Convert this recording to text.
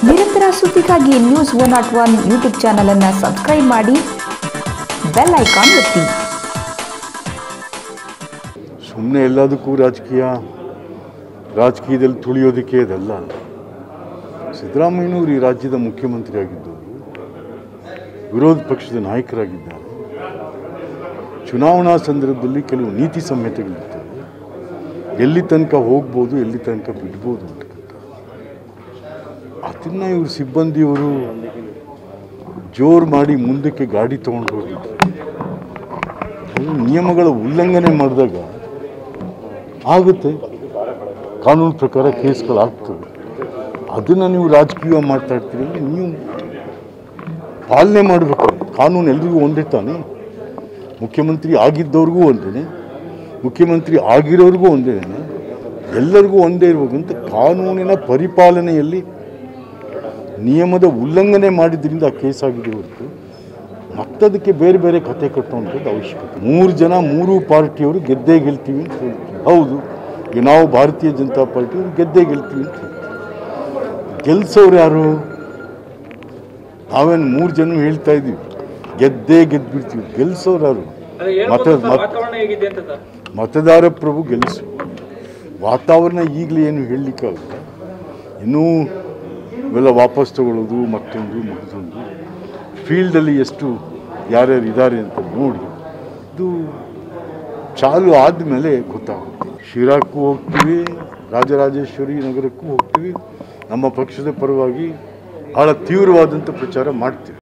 ನಿರಂತರ ಸುದ್ದಿಗಾಗಿ news one not one YouTube ಚಾನಲನ್ನು ಸಬ್ಸ್ಕ್ರೈಬ್ ಮಾಡಿ ಬೆಲ್ ಐಕಾನ್ ಒತ್ತಿ ಸುಮ್ಮನೆ ಎಲ್ಲದಕ್ಕೂ ರಾಜಕೀಯ ರಾಜಕೀಯದಲ್ಲಿ ತುಳಿಯೋದಕ್ಕೆ ಅದಲ್ಲ ಸಿದ್ದರಾಮಯ್ಯನವರು ಈ ರಾಜ್ಯದ ಮುಖ್ಯಮಂತ್ರಿ ಆಗಿದ್ದವರು ವಿರೋಧ ಪಕ್ಷದ ನಾಯಕರಾಗಿದ್ದಾರೆ ಚುನಾವಣಾ ಸಂದರ್ಭದಲ್ಲಿ ಕೆಲವು ನೀತಿ ಸಂಹಿತೆಗಳಿರ್ತವೆ ಎಲ್ಲಿ ತನಕ ಹೋಗ್ಬೋದು ಎಲ್ಲಿ ತನಕ ಬಿಡ್ಬೋದು ಅಂತಕ್ಕಂಥ ಅದನ್ನು ಇವರು ಸಿಬ್ಬಂದಿಯವರು ಜೋರು ಮಾಡಿ ಮುಂದಕ್ಕೆ ಗಾಡಿ ತೊಗೊಂಡು ಹೋಗಿದ್ದಾರೆ ಅದು ನಿಯಮಗಳ ಉಲ್ಲಂಘನೆ ಮಾಡಿದಾಗ ಆಗುತ್ತೆ ಕಾನೂನು ಪ್ರಕಾರ ಕೇಸ್ಗಳಾಗ್ತವೆ ಅದನ್ನು ನೀವು ರಾಜಕೀಯ ಮಾತಾಡ್ತೀರಿ ಅಂದ್ರೆ ನೀವು ಪಾಲನೆ ಮಾಡಬೇಕು ಕಾನೂನು ಎಲ್ರಿಗೂ ಒಂದೇ ತಾನೇ ಮುಖ್ಯಮಂತ್ರಿ ಆಗಿದ್ದವ್ರಿಗೂ ಒಂದೇ ಮುಖ್ಯಮಂತ್ರಿ ಆಗಿರೋರಿಗೂ ಒಂದೇ ಎಲ್ಲರಿಗೂ ಒಂದೇ ಇರ್ಬೇಕಂತ ಕಾನೂನಿನ ಪರಿಪಾಲನೆಯಲ್ಲಿ ನಿಯಮದ ಉಲ್ಲಂಘನೆ ಮಾಡಿದ್ರಿಂದ ಆ ಕೇಸ್ ಆಗಿದೆ ಹೊರತು ಮತ್ತದಕ್ಕೆ ಬೇರೆ ಬೇರೆ ಕತೆ ಕಟ್ಟುವಂಥದ್ದು ಅವಶ್ಯಕತೆ ಮೂರು ಜನ ಮೂರು ಪಾರ್ಟಿಯವರು ಗೆದ್ದೇ ಗೆಲ್ತೀವಿ ಅಂತ ಹೇಳ್ತೀವಿ ಹೌದು ಈಗ ನಾವು ಭಾರತೀಯ ಜನತಾ ಪಾರ್ಟಿಯವರು ಗೆದ್ದೇ ಗೆಲ್ತೀವಿ ಅಂತ ಹೇಳ್ತೀವಿ ಗೆಲ್ಸೋರು ಯಾರು ನಾವೇನು ಮೂರು ಜನ ಹೇಳ್ತಾ ಇದ್ದೀವಿ ಗೆದ್ದೇ ಗೆದ್ಬಿಡ್ತೀವಿ ಗೆಲ್ಸೋರು ಯಾರು ಅದೇ ಏನ್ ಮತ ಗೊತ್ತಾ ಮತ ವಾತಾವರಣ ಹೇಗಿದೆ ಅಂತ ಸರ್ ಮತದಾರ ಪ್ರಭು ಗೆಲ್ಲಿಸು ವಾತಾವರಣ ಈಗಲೇ ಏನು ಹೇಳಲಿಕ್ಕಾಗುತ್ತೆ ಇನ್ನೂ ಇವೆಲ್ಲ ವಾಪಸ್ ತಗೊಳ್ಳೋದು ಮತ್ತೊಂದು ಮತ್ತೊಂದು ಫೀಲ್ಡಲ್ಲಿ ಎಷ್ಟು ಯಾರ್ಯಾರು ಇದ್ದಾರೆ ಅಂತ ನೋಡಿ ಇದು ಚಾಲು ಆದಮೇಲೆ ಗೊತ್ತಾಗುತ್ತೆ ಶಿರಾಕ್ಕೂ ಹೋಗ್ತೀವಿ ರಾಜರಾಜೇಶ್ವರಿ ನಗರಕ್ಕೂ ಹೋಗ್ತೀವಿ ನಮ್ಮ ಪಕ್ಷದ ಪರವಾಗಿ ಭಾಳ ತೀವ್ರವಾದಂಥ ಪ್ರಚಾರ ಮಾಡ್ತೀವಿ